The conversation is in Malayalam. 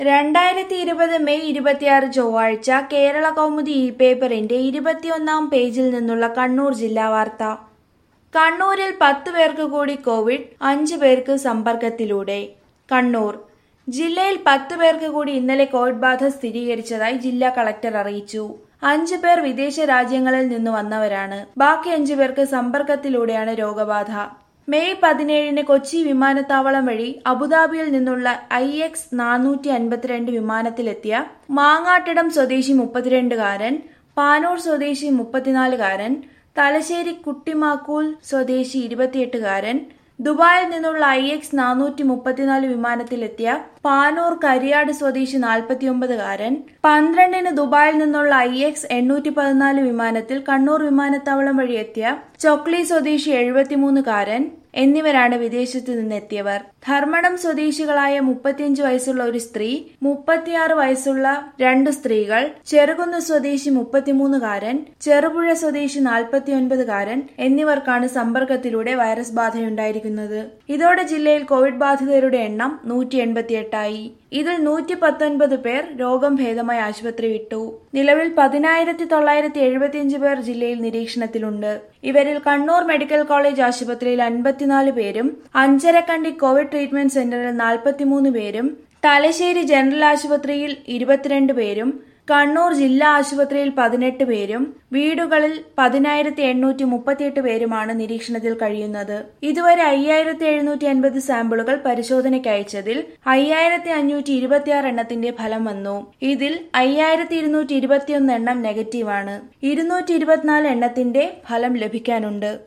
രണ്ടായിരത്തി ഇരുപത് മെയ് ഇരുപത്തിയാറ് ചൊവ്വാഴ്ച കേരള കൗമുദി ഇ പേപ്പറിന്റെ ഇരുപത്തിയൊന്നാം പേജിൽ നിന്നുള്ള കണ്ണൂർ ജില്ലാ വാർത്ത കണ്ണൂരിൽ പത്ത് പേർക്ക് കൂടി കോവിഡ് അഞ്ച് പേർക്ക് സമ്പർക്കത്തിലൂടെ കണ്ണൂർ ജില്ലയിൽ പത്ത് പേർക്ക് കൂടി ഇന്നലെ കോവിഡ് ബാധ സ്ഥിരീകരിച്ചതായി ജില്ലാ കളക്ടർ അറിയിച്ചു അഞ്ചു പേർ വിദേശ രാജ്യങ്ങളിൽ നിന്ന് വന്നവരാണ് ബാക്കി അഞ്ചു പേർക്ക് സമ്പർക്കത്തിലൂടെയാണ് രോഗബാധ മെയ് പതിനേഴിന് കൊച്ചി വിമാനത്താവളം വഴി അബുദാബിയിൽ നിന്നുള്ള ഐ എക്സ് നാനൂറ്റി അൻപത്തിരണ്ട് വിമാനത്തിലെത്തിയ മാങ്ങാട്ടിടം സ്വദേശി മുപ്പത്തിരണ്ടുകാരൻ പാനൂർ സ്വദേശി മുപ്പത്തിനാലുകാരൻ തലശ്ശേരി കുട്ടിമാക്കൂൽ സ്വദേശി ഇരുപത്തിയെട്ടുകാരൻ ദുബായിൽ നിന്നുള്ള ഐ എക്സ് നാനൂറ്റി മുപ്പത്തിനാല് വിമാനത്തിലെത്തിയ പാനൂർ കരിയാട് സ്വദേശി നാൽപ്പത്തിയൊമ്പതുകാരൻ പന്ത്രണ്ടിന് ദുബായിൽ നിന്നുള്ള ഐ എക്സ് എണ്ണൂറ്റി പതിനാല് വിമാനത്തിൽ കണ്ണൂർ വിമാനത്താവളം വഴി എത്തിയ ചൊക്ലി സ്വദേശി എഴുപത്തിമൂന്നുകാരൻ എന്നിവരാണ് വിദേശത്തു നിന്നെത്തിയവർ ധർമ്മടം സ്വദേശികളായ മുപ്പത്തിയഞ്ച് വയസ്സുള്ള ഒരു സ്ത്രീ മുപ്പത്തിയാറ് വയസ്സുള്ള രണ്ട് സ്ത്രീകൾ ചെറുകുന്ന് സ്വദേശി മുപ്പത്തിമൂന്നുകാരൻ ചെറുപുഴ സ്വദേശി നാൽപ്പത്തിയൊൻപതുകാരൻ എന്നിവർക്കാണ് സമ്പർക്കത്തിലൂടെ വൈറസ് ബാധയുണ്ടായിരിക്കുന്നത് ഇതോടെ ജില്ലയിൽ കോവിഡ് ബാധിതരുടെ എണ്ണം നൂറ്റി എൺപത്തിയെട്ടായി ഇതിൽ നൂറ്റി പത്തൊൻപത് പേർ രോഗം ഭേദമായി ആശുപത്രി വിട്ടു നിലവിൽ പതിനായിരത്തി തൊള്ളായിരത്തി എഴുപത്തിയഞ്ച് പേർ ജില്ലയിൽ നിരീക്ഷണത്തിലുണ്ട് ഇവരിൽ കണ്ണൂർ മെഡിക്കൽ കോളേജ് ആശുപത്രിയിൽ അൻപത്തിനാല് പേരും അഞ്ചരക്കണ്ടി കോവിഡ് ട്രീറ്റ്മെന്റ് സെന്ററിൽ നാൽപ്പത്തിമൂന്ന് പേരും തലശ്ശേരി ജനറൽ ആശുപത്രിയിൽ ഇരുപത്തിരണ്ട് പേരും കണ്ണൂർ ജില്ലാ ആശുപത്രിയിൽ പതിനെട്ട് പേരും വീടുകളിൽ പതിനായിരത്തി എണ്ണൂറ്റി മുപ്പത്തിയെട്ട് പേരുമാണ് നിരീക്ഷണത്തിൽ കഴിയുന്നത് ഇതുവരെ അയ്യായിരത്തി എഴുന്നൂറ്റി അൻപത് സാമ്പിളുകൾ പരിശോധനയ്ക്ക് അയച്ചതിൽ അയ്യായിരത്തി അഞ്ഞൂറ്റി ഇരുപത്തിയാറ് എണ്ണത്തിന്റെ ഫലം വന്നു ഇതിൽ അയ്യായിരത്തി ഇരുന്നൂറ്റി ഇരുപത്തിയൊന്ന് എണ്ണം നെഗറ്റീവാണ് ഇരുന്നൂറ്റി ഇരുപത്തിനാല് എണ്ണത്തിന്റെ ഫലം ലഭിക്കാനുണ്ട്